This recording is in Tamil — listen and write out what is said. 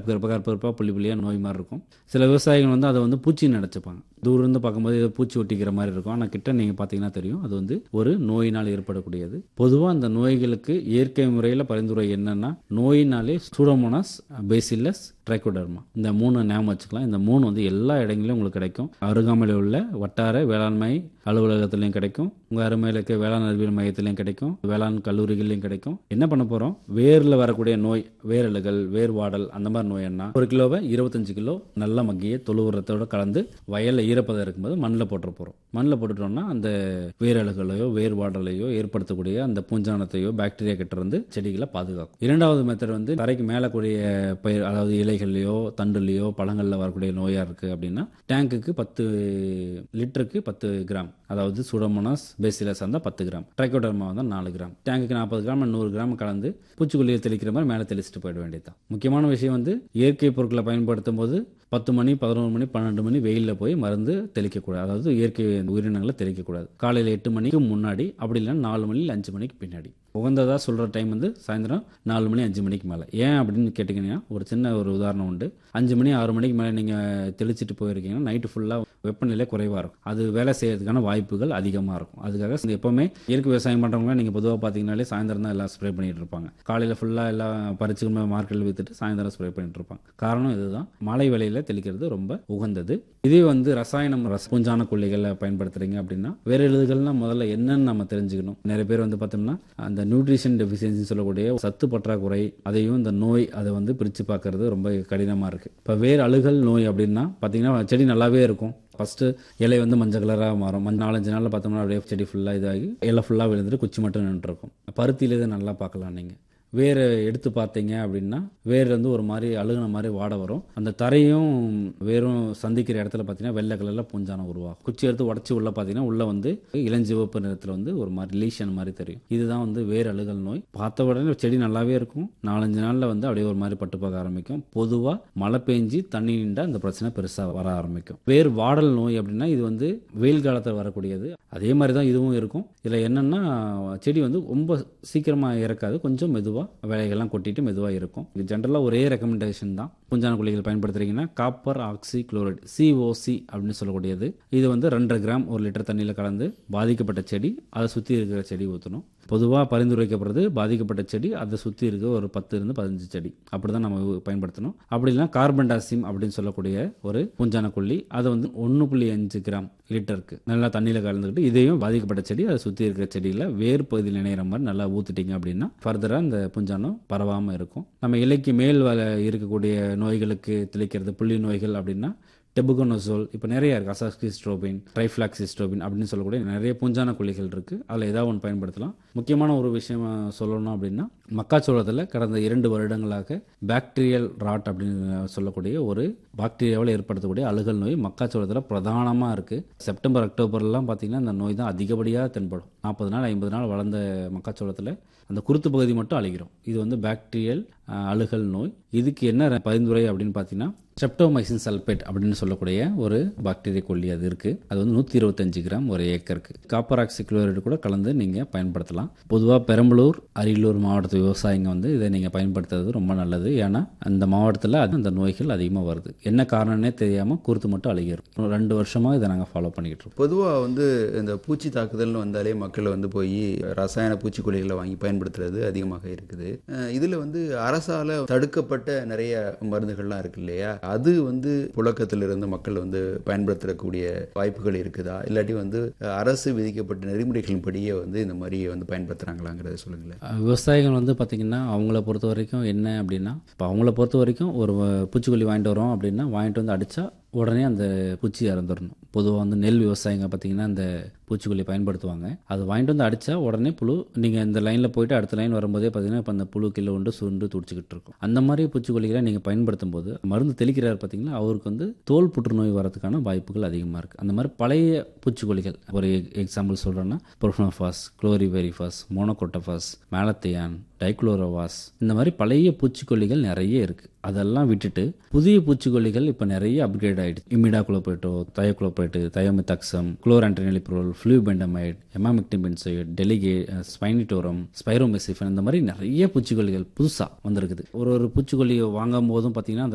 கருப்பு கருப்பு கருப்பாக புள்ளி புள்ளியாக நோய் மாதிரி இருக்கும் சில விவசாயிகள் வந்து அதை வந்து பூச்சின்னு நினச்சிப்பாங்க தூரம் இருந்து பார்க்கும்போது ஏதோ பூச்சி ஒட்டிக்கிற மாதிரி இருக்கும் ஆனால் கிட்ட நீங்கள் பார்த்தீங்கன்னா தெரியும் அது வந்து ஒரு நோயினால் ஏற்படக்கூடியது பொதுவாக அந்த நோய்களுக்கு இயற்கை முறையில் பரிந்துரை என்னன்னா நோயினாலே சூடோமோனாஸ் பேசில்லஸ் ட்ரைகோடர்மா இந்த மூணு ஞாபகம் வச்சுக்கலாம் இந்த மூணு வந்து எல்லா இடங்களிலும் உங்களுக்கு கிடைக்கும் அருகாமையில் உள்ள வட்டார வேளாண்மை அலுவலகத்திலையும் கிடைக்கும் உங்கள் அருமையில் இருக்க வேளாண் அறிவியல் மையத்திலையும் கிடைக்கும் வேளாண் கல்லூரிகள்லையும் கிடைக்கும் என்ன பண்ண போகிறோம் வேரில் வரக்கூடிய நோய் வேரலுகள் வேர்வாடல் அந்த மாதிரி நோய் என்ன ஒரு கிலோவை இருபத்தஞ்சு கிலோ நல்ல மக்கிய தொழு உரத்தோட கலந்து வயலில் ஈரப்பதம் இருக்கும்போது மண்ணில் போட்டுற போகிறோம் மண்ணில் போட்டுட்டோம்னா அந்த வேரலுகளையோ வேர்வாடலையோ ஏற்படுத்தக்கூடிய அந்த பூஞ்சானத்தையோ பாக்டீரியா கிட்ட இருந்து செடிகளை பாதுகாக்கும் இரண்டாவது மெத்தட் வந்து தரைக்கு மேலே கூடிய பயிர் அதாவது இலைகள்லையோ தண்டுலையோ பழங்களில் வரக்கூடிய நோயாக இருக்குது அப்படின்னா டேங்குக்கு பத்து லிட்டருக்கு பத்து கிராம் அதாவது சுடமோனாஸ் பேசிலஸ் இருந்தால் பத்து கிராம் ட்ரைகோடர்மா வந்தால் நாலு கிராம் டேங்குக்கு நாற்பது கிராம் நூறு கிராம் கலந்து பூச்சிக்கொல்லியை தெளிக்கிற மாதிரி மேலே தெளிச்சுட்டு போயிட வேண்டியதுதான் முக்கியமான விஷயம் வந்து இயற்கை பொருட்களை பயன்படுத்தும் போது பத்து மணி பதினோரு மணி பன்னெண்டு மணி வெயிலில் போய் மருந்து தெளிக்கக்கூடாது அதாவது இயற்கை உயிரினங்களை தெளிக்கக்கூடாது காலையில் எட்டு மணிக்கு முன்னாடி அப்படி இல்லைன்னா நாலு மணி இல்லை அஞ்சு மணிக்கு பின்னாடி உகந்ததாக சொல்கிற டைம் வந்து சாயந்தரம் நாலு மணி அஞ்சு மணிக்கு மேலே ஏன் அப்படின்னு கேட்டிங்கன்னா ஒரு சின்ன ஒரு உதாரணம் உண்டு அஞ்சு மணி ஆறு மணிக்கு மேலே நீங்கள் தெளிச்சிட்டு போயிருக்கீங்கன்னா நைட்டு ஃபுல்லாக வெப்பநிலை குறைவாக இருக்கும் அது வேலை செய்யறதுக்கான வாய்ப்புகள் அதிகமாக இருக்கும் அதுக்காக இந்த எப்போவுமே இயற்கை விவசாயம் பண்ணுறவங்க நீங்கள் பொதுவாக பார்த்தீங்கனாலே சாயந்தரம் தான் எல்லாம் ஸ்ப்ரே பண்ணிட்டு இருப்பாங்க காலையில் ஃபுல்லாக எல்லாம் பறிச்சு மார்க்கெட்டில் விற்றுட்டு சாயந்தரம் ஸ்ப்ரே பண்ணிட்டு இருப்பாங்க காரணம் இதுதான் மழை வேலையில் தெளிக்கிறது ரொம்ப உகந்தது இதே வந்து ரசாயனம் ரச பூஞ்சான கொல்லிகளை பயன்படுத்துறீங்க அப்படின்னா வேற எழுதுகள்னா முதல்ல என்னன்னு நம்ம தெரிஞ்சுக்கணும் நிறைய பேர் வந்து பார்த்தோம்னா அந்த நியூட்ரிஷன் டெஃபிஷியன்சி சொல்லக்கூடிய சத்து பற்றாக்குறை அதையும் இந்த நோய் அதை வந்து பிரித்து பார்க்கறது ரொம்ப கடினமாக இருக்குது இப்போ வேர் அழுகல் நோய் அப்படின்னா பார்த்தீங்கன்னா செடி நல்லாவே இருக்கும் ஃபஸ்ட்டு இலை வந்து மஞ்சள் கலராக மாறும் மஞ்சள் நாலஞ்சு நாளில் பார்த்தோம்னா அப்படியே செடி ஃபுல்லாக இதாகி இலை ஃபுல்லாக விழுந்துட்டு குச்சி மட்டும் நின்றுருக்கும் பருத்தியில் இதை நல்லா பார்க்கலாம் நீங்கள் வேரை எடுத்து பார்த்தீங்க அப்படின்னா வேர் வந்து ஒரு மாதிரி அழுகுன மாதிரி வாட வரும் அந்த தரையும் வேரும் சந்திக்கிற இடத்துல பார்த்தீங்கன்னா வெள்ளை கலரில் பூஞ்சானம் உருவாகும் குச்சி எடுத்து உடச்சி உள்ள பார்த்தீங்கன்னா உள்ள வந்து இளஞ்சிவப்பு நிறத்தில் வந்து ஒரு மாதிரி லீஷன் மாதிரி தெரியும் இதுதான் வந்து வேர் அழுகல் நோய் பார்த்த உடனே செடி நல்லாவே இருக்கும் நாலஞ்சு நாளில் வந்து அப்படியே ஒரு மாதிரி பட்டு பார்க்க ஆரம்பிக்கும் பொதுவாக மழை பெஞ்சு தண்ணி நின்றா இந்த பிரச்சனை பெருசாக வர ஆரம்பிக்கும் வேர் வாடல் நோய் அப்படின்னா இது வந்து வெயில் காலத்தில் வரக்கூடியது அதே மாதிரி தான் இதுவும் இருக்கும் இதில் என்னென்னா செடி வந்து ரொம்ப சீக்கிரமாக இறக்காது கொஞ்சம் மெதுவாக வேலைகள்லாம் கொட்டிட்டு மெதுவாக இருக்கும் இது ஜென்ரலாக ஒரே ரெக்கமெண்டேஷன் தான் பூஞ்சான குழிகள் பயன்படுத்துறீங்கன்னா காப்பர் ஆக்சி குளோரைட் சிஓசி அப்படின்னு சொல்லக்கூடியது இது வந்து ரெண்டரை கிராம் ஒரு லிட்டர் தண்ணியில் கலந்து பாதிக்கப்பட்ட செடி அதை சுற்றி இருக்கிற செடி ஊற்றணும் பொதுவாக பரிந்துரைக்கப்படுறது பாதிக்கப்பட்ட செடி அதை சுற்றி இருக்க ஒரு பத்து இருந்து பதினஞ்சு செடி அப்படி தான் நம்ம பயன்படுத்தணும் அப்படி இல்லைனா கார்பன் டாசிம் அப்படின்னு சொல்லக்கூடிய ஒரு பூஞ்சான கொல்லி அதை வந்து ஒன்று புள்ளி அஞ்சு கிராம் லிட்டருக்கு நல்லா தண்ணியில் கலந்துக்கிட்டு இதையும் பாதிக்கப்பட்ட செடி அதை சுற்றி இருக்கிற செடியில் வேர் பகுதியில் இணையிற மாதிரி நல்லா ஊற்றிட்டீங்க அப்படின்னா ஃபர்தராக அந்த பூஞ்சானம் பரவாமல் இருக்கும் நம்ம இலைக்கு மேல் வ- இருக்கக்கூடிய நோய்களுக்கு தெளிக்கிறது புள்ளி நோய்கள் அப்படின்னா டெபுகோனோசோல் இப்போ நிறைய இருக்குது அசாஸ்கிஸ்ட்ரோபின் ட்ரைஃப்ளாக்சிஸ்ட்ரோபின் அப்படின்னு சொல்லக்கூடிய நிறைய பூஞ்சான கொல்லிகள் இருக்குது அதில் ஏதாவது ஒன்று பயன்படுத்தலாம் முக்கியமான ஒரு விஷயம் சொல்லணும் அப்படின்னா மக்காச்சோளத்தில் கடந்த இரண்டு வருடங்களாக பாக்டீரியல் ராட் அப்படின்னு சொல்லக்கூடிய ஒரு பாக்டீரியாவில் ஏற்படுத்தக்கூடிய அழுகல் நோய் மக்காச்சோளத்தில் பிரதானமாக இருக்குது செப்டம்பர் அக்டோபர்லாம் பார்த்தீங்கன்னா இந்த நோய் தான் அதிகப்படியாக தென்படும் நாற்பது நாள் ஐம்பது நாள் வளர்ந்த மக்காச்சோளத்தில் அந்த குருத்து பகுதி மட்டும் அழுகிறோம் இது வந்து பாக்டீரியல் அஹ், அழுகல் நோய் இதுக்கு என்ன பரிந்துரை அப்படின்னு பார்த்தீங்கன்னா ஸ்ட்ரெப்டோமைசின் சல்பேட் அப்படின்னு சொல்லக்கூடிய ஒரு பாக்டீரியா கொல்லி அது இருக்குது அது வந்து நூற்றி இருபத்தஞ்சு கிராம் ஒரு ஏக்கருக்கு காப்பர் ஆக்சிக்ளோரைடு கூட கலந்து நீங்கள் பயன்படுத்தலாம் பொதுவாக பெரம்பலூர் அரியலூர் மாவட்டத்து விவசாயிங்க வந்து இதை நீங்கள் பயன்படுத்துறது ரொம்ப நல்லது ஏன்னா அந்த மாவட்டத்தில் அந்த நோய்கள் அதிகமாக வருது என்ன காரணம்னே தெரியாமல் குருத்து மட்டும் அழுகிரும் ரெண்டு வருஷமாக இதை நாங்கள் ஃபாலோ பண்ணிக்கிட்டு இருக்கோம் பொதுவாக வந்து இந்த பூச்சி தாக்குதல்னு வந்தாலே மக்கள் வந்து போய் ரசாயன பூச்சிக்கொல்லிகளை வாங்கி பயன்படுத்துறது அதிகமாக இருக்குது இதில் வந்து அரசால தடுக்கப்பட்ட நிறைய மருந்துகள்லாம் இருக்கு இல்லையா அது வந்து புழக்கத்தில் இருந்து மக்கள் வந்து பயன்படுத்தக்கூடிய வாய்ப்புகள் இருக்குதா இல்லாட்டி வந்து அரசு விதிக்கப்பட்ட நெறிமுறைகளின்படியே வந்து இந்த மாதிரி வந்து பயன்படுத்துகிறாங்களாங்கிறத சொல்லுங்களேன் அஹ் விவசாயிகள் வந்து பார்த்திங்கன்னா அவங்கள பொறுத்த வரைக்கும் என்ன அப்படின்னா இப்போ அவங்கள பொறுத்த வரைக்கும் ஒரு வ- பூச்சிக்கொல்லி வாங்கிட்டு வரோம் அப்படின்னா வாங்கிட்டு வந்து அடித்தா உடனே அந்த பூச்சி இறந்துடணும் பொதுவாக வந்து நெல் விவசாயிங்க பார்த்தீங்கன்னா அந்த பூச்சிக்கொல்லி பயன்படுத்துவாங்க அது வாங்கிட்டு வந்து அடித்தா உடனே புழு நீங்கள் இந்த லைனில் போயிட்டு அடுத்த லைன் வரும்போதே பார்த்தீங்கன்னா இப்போ அந்த புழு கிலோ உண்டு சுண்டு துடிச்சிக்கிட்டு இருக்கும் அந்த மாதிரி பூச்சிக்கொல்லிகளை நீங்கள் பயன்படுத்தும் போது மருந்து தெளிக்கிறார் பார்த்தீங்களா அவருக்கு வந்து தோல் புற்றுநோய் வரதுக்கான வாய்ப்புகள் அதிகமாக இருக்குது அந்த மாதிரி பழைய பூச்சிக்கொல்லிகள் ஒரு எக்ஸாம்பிள் சொல்கிறேன்னா ப்ரொஃபனோஃபாஸ் குளோரிவெரிஃபாஸ் மோனோகோட்டோஃபாஸ் மேலத்தையான் டைக்ளோரோவாஸ் இந்த மாதிரி பழைய பூச்சிக்கொல்லிகள் நிறைய இருக்குது அதெல்லாம் விட்டுட்டு புதிய பூச்சிக்கொல்லிகள் இப்போ நிறைய அப்கிரேட் ஆயிடுச்சு இமிடா குளோபேட்டோ தயோகுளோபேட்டு தயோமித்தாக்சம் குளோரான்டினிலிப்ரோல் ஃப்ளூபெண்டமைட் எமாமிக்டிபென்சைட் டெலிகே ஸ்பைனிட்டோரம் ஸ்பைரோமெசிஃபன் இந்த மாதிரி நிறைய பூச்சிக்கொல்லிகள் புதுசாக வந்திருக்குது ஒரு ஒரு பூச்சிக்கொல்லி வாங்கும் போதும் பார்த்தீங்கன்னா அந்த